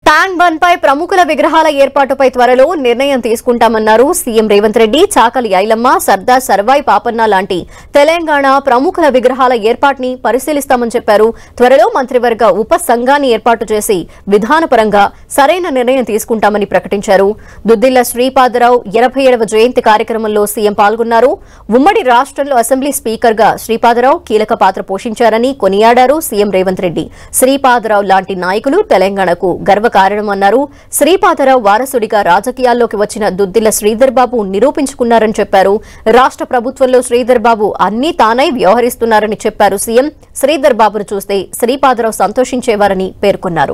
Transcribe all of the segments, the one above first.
tank bund పై ప్రముఖుల విగ్రహాల ఏర్పాటుపై త్వరలో నిర్ణయం తీసుకుంటామన్నారు సీఎం రేవంత్ రెడ్డి చాకలి ఐలమ్మ సర్దార్ సర్వాయి పాపన్న లాంటి తెలంగాణ ప్రముఖుల విగ్రహాల ఏర్పాటుని పరిశీలిస్తామని చెప్పారు త్వరలో మంత్రివర్గ ఉప సంఘాన్ని ఏర్పాటు చేసి విధానపరంగా సరైన నిర్ణయం తీసుకుంటామని ప్రకటించారు దుద్దిల్ల శ్రీపాదరావు ఎనభై ఏడవ జయంతి కార్యక్రమంలో సీఎం పాల్గొన్నారు ఉమ్మడి రాష్ట్రంలో అసెంబ్లీ స్పీకర్ గా శ్రీపాదరావు కీలక పాత్ర పోషించారని కొనియాడారు సీఎం రేవంత్ రెడ్డి శ్రీపాదరావు లాంటి నాయకులు తెలంగాణకు గర్వకారణమన్నారు శ్రీపాదరావు వారసుడిగా రాజకీయాల్లోకి వచ్చిన దుద్దిల్ల శ్రీధర్ బాబు నిరూపించుకున్నారని చెప్పారు రాష్ట్ర ప్రభుత్వంలో శ్రీధర్ బాబు అన్నీ తానై వ్యవహరిస్తున్నారని చెప్పారు సీఎం శ్రీధర్ బాబును చూస్తే శ్రీపాదరావు సంతోషించేవారని పేర్కొన్నారు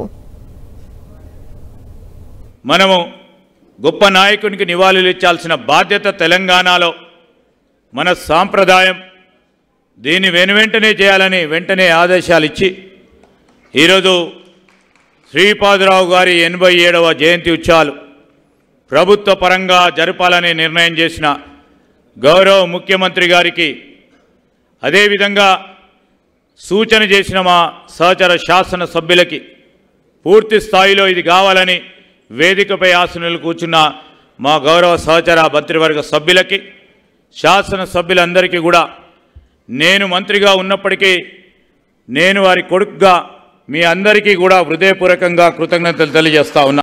మనము గొప్ప నాయకునికి నివాళులు ఇచ్చాల్సిన బాధ్యత తెలంగాణలో మన సాంప్రదాయం దీన్ని వెనువెంటనే చేయాలని వెంటనే ఆదేశాలు ఇచ్చి ఈరోజు శ్రీపాదరావు గారి ఎనభై ఏడవ జయంతి ఉత్సవాలు ప్రభుత్వ పరంగా జరపాలని నిర్ణయం చేసిన గౌరవ ముఖ్యమంత్రి గారికి అదేవిధంగా సూచన చేసిన మా సహచర శాసన సభ్యులకి పూర్తి స్థాయిలో ఇది కావాలని వేదికపై ఆసనలు కూర్చున్న మా గౌరవ సహచర మంత్రివర్గ సభ్యులకి శాసన సభ్యులందరికీ కూడా నేను మంత్రిగా ఉన్నప్పటికీ నేను వారి కొడుకుగా మీ అందరికీ కూడా హృదయపూర్వకంగా కృతజ్ఞతలు తెలియజేస్తా ఉన్నా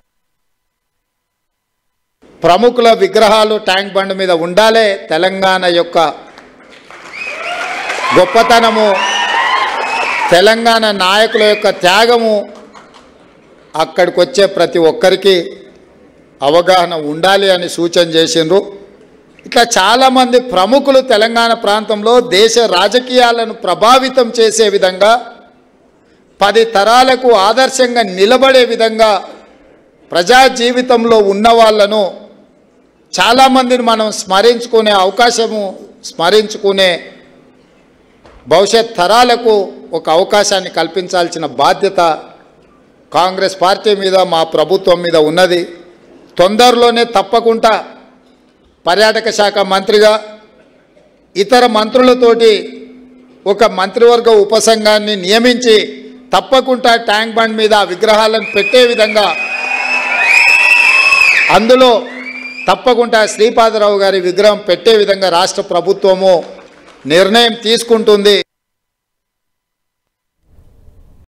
ప్రముఖుల విగ్రహాలు ట్యాంక్ బండ్ మీద ఉండాలే తెలంగాణ యొక్క గొప్పతనము తెలంగాణ నాయకుల యొక్క త్యాగము అక్కడికి వచ్చే ప్రతి ఒక్కరికి అవగాహన ఉండాలి అని సూచన చేసిండ్రు ఇట్లా చాలామంది ప్రముఖులు తెలంగాణ ప్రాంతంలో దేశ రాజకీయాలను ప్రభావితం చేసే విధంగా పది తరాలకు ఆదర్శంగా నిలబడే విధంగా ప్రజా జీవితంలో ఉన్న వాళ్ళను చాలామందిని మనం స్మరించుకునే అవకాశము స్మరించుకునే భవిష్యత్ తరాలకు ఒక అవకాశాన్ని కల్పించాల్సిన బాధ్యత కాంగ్రెస్ పార్టీ మీద మా ప్రభుత్వం మీద ఉన్నది తొందరలోనే తప్పకుండా పర్యాటక శాఖ మంత్రిగా ఇతర మంత్రులతోటి ఒక మంత్రివర్గ ఉపసంఘాన్ని నియమించి తప్పకుండా ట్యాంక్ బండ్ మీద ఆ విగ్రహాలను పెట్టే విధంగా అందులో తప్పకుండా శ్రీపాదరావు గారి విగ్రహం పెట్టే విధంగా రాష్ట్ర ప్రభుత్వము నిర్ణయం తీసుకుంటుంది